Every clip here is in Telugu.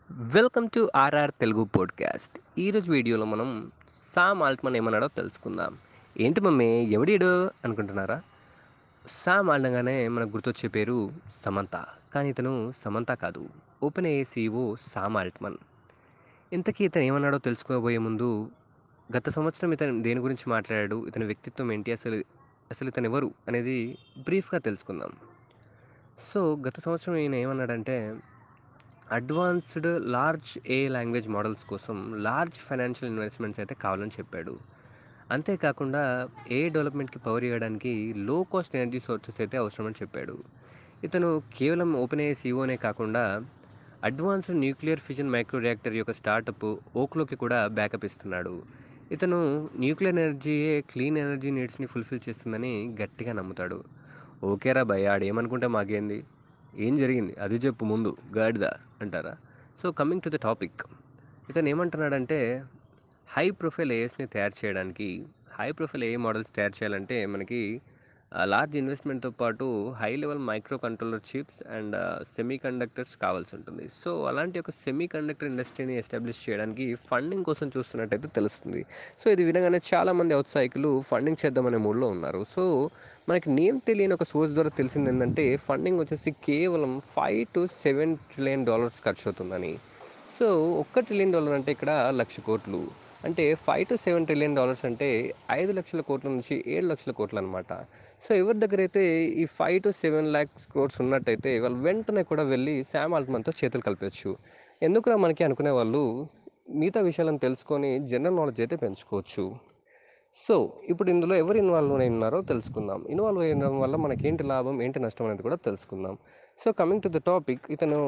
welcome to RR Telugu podcast ఈరోజు వీడియోలో మనం సామ్ ఆల్ట్మన్ ఏమన్నాడో తెలుసుకుందాం ఏంటి మమ్మీ ఎవడీడు అనుకుంటున్నారా సామ్ అనగానే మనకు గుర్తొచ్చే పేరు సమంత కానీ ఇతను సమంత కాదు Open AI CEO Sam Altman ఇంతకీ ఇతను ఏమన్నాడో తెలుసుకోబోయే ముందు గత సంవత్సరం ఇతను దేని గురించి మాట్లాడాడు ఇతని వ్యక్తిత్వం ఏంటి అసలు అసలు ఇతను ఎవరు అనేది బ్రీఫ్గా తెలుసుకుందాం సో గత సంవత్సరం ఈయన ఏమన్నాడంటే advanced large AI language models కోసం లార్జ్ ఫైనాన్షియల్ ఇన్వెస్ట్మెంట్స్ అయితే కావాలని చెప్పాడు అంతేకాకుండా ఏ డెవలప్మెంట్కి పవర్ ఇవ్వడానికి లో కాస్ట్ ఎనర్జీ సోర్సెస్ అయితే అవసరమని చెప్పాడు ఇతను కేవలం ఓపెన్ ఏ సీఓనే కాకుండా advanced nuclear fission micro reactor యొక్క స్టార్టప్ ఓక్లోకి కూడా బ్యాకప్ ఇస్తున్నాడు ఇతను న్యూక్లియర్ ఎనర్జీయే క్లీన్ ఎనర్జీ నీడ్స్ని ఫుల్ఫిల్ చేస్తుందని గట్టిగా నమ్ముతాడు ఓకేరా భయ్ ఆడేమనుకుంటే మాకేంది ఏం జరిగింది అది చెప్పు ముందు గాడిద అంటారా so coming to the topic ఇతను ఏమంటున్నాడంటే హై ప్రొఫైల్ ఏఎస్ని తయారు చేయడానికి హై ప్రొఫైల్ ఏ మోడల్స్ తయారు చేయాలంటే మనకి లార్జ్ ఇన్వెస్ట్మెంట్తో పాటు high level micro controller chips and semi conductors కావాల్సి ఉంటుంది సో అలాంటి ఒక సెమీ కండక్టర్ ఇండస్ట్రీని ఎస్టాబ్లిష్ చేయడానికి ఫండింగ్ కోసం చూస్తున్నట్టయితే తెలుస్తుంది సో ఇది వినగానే చాలామంది ఔత్సాహికులు ఫండింగ్ చేద్దామనే మూడ్లో ఉన్నారు సో మనకి నేమ్ తెలియని ఒక సోర్స్ ద్వారా తెలిసింది ఏంటంటే ఫండింగ్ వచ్చేసి కేవలం five to seven trillion dollars ఖర్చు అవుతుందని సో ఒక్క ట్రిలియన్ డాలర్ అంటే ఇక్కడ లక్ష కోట్లు అంటే five to seven trillion dollars అంటే ఐదు లక్షల కోట్ల నుంచి ఏడు లక్షల కోట్లు అనమాట సో ఎవరి దగ్గర అయితే ఈ five to seven lakhs crores ఉన్నట్టయితే వాళ్ళు వెంటనే కూడా వెళ్ళి శామ్ ఆల్ట్మన్తో చేతులు కలిపచ్చు ఎందుకురా మనకి అనుకునే వాళ్ళు మిగతా విషయాలను తెలుసుకొని జనరల్ నాలెడ్జ్ అయితే పెంచుకోవచ్చు సో ఇప్పుడు ఇందులో ఎవరు ఇన్వాల్వ్ అయి ఉన్నారో తెలుసుకుందాం ఇన్వాల్వ్ అయ్యడం వల్ల మనకి ఏంటి లాభం ఏంటి నష్టం అనేది కూడా తెలుసుకుందాం so coming to the topic ఇతను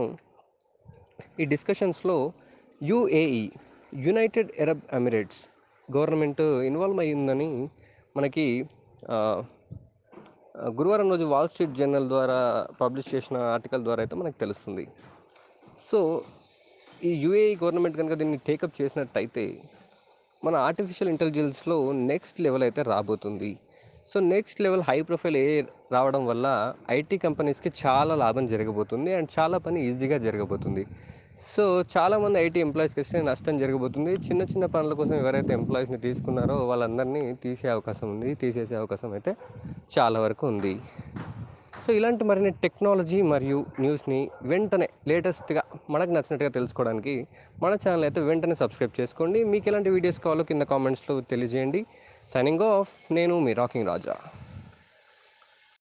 ఈ డిస్కషన్స్లో UAE United Arab Emirates government involve అయ్యిందని మనకి గురువారం రోజు వాల్ స్ట్రీట్ జర్నల్ ద్వారా పబ్లిష్ చేసిన ఆర్టికల్ ద్వారా అయితే మనకు తెలుస్తుంది సో ఈ యుఏఈ గవర్నమెంట్ కనుక దీన్ని టేకప్ చేసినట్టయితే మన ఆర్టిఫిషియల్ ఇంటెలిజెన్స్లో నెక్స్ట్ లెవెల్ అయితే రాబోతుంది so next level high profile ఏ రావడం వల్ల ఐటీ కంపెనీస్కి చాలా లాభం జరగబోతుంది అండ్ చాలా పని ఈజీగా జరగబోతుంది సో చాలామంది ఐటీ ఎంప్లాయీస్కి వస్తే నష్టం జరగబోతుంది చిన్న చిన్న పనుల కోసం ఎవరైతే ఎంప్లాయీస్ని తీసుకున్నారో వాళ్ళందరినీ తీసే అవకాశం ఉంది తీసేసే అవకాశం అయితే చాలా వరకు ఉంది సో ఇలాంటి మరిన్ని టెక్నాలజీ మరియు న్యూస్ని వెంటనే లేటెస్ట్గా మనకు నచ్చినట్టుగా తెలుసుకోవడానికి మన ఛానల్ అయితే వెంటనే సబ్స్క్రైబ్ చేసుకోండి మీకు ఎలాంటి వీడియోస్ కావాలో కింద కామెంట్స్లో తెలియజేయండి సైనింగ్ ఆఫ్ నేను మీ రాకింగ్ రాజా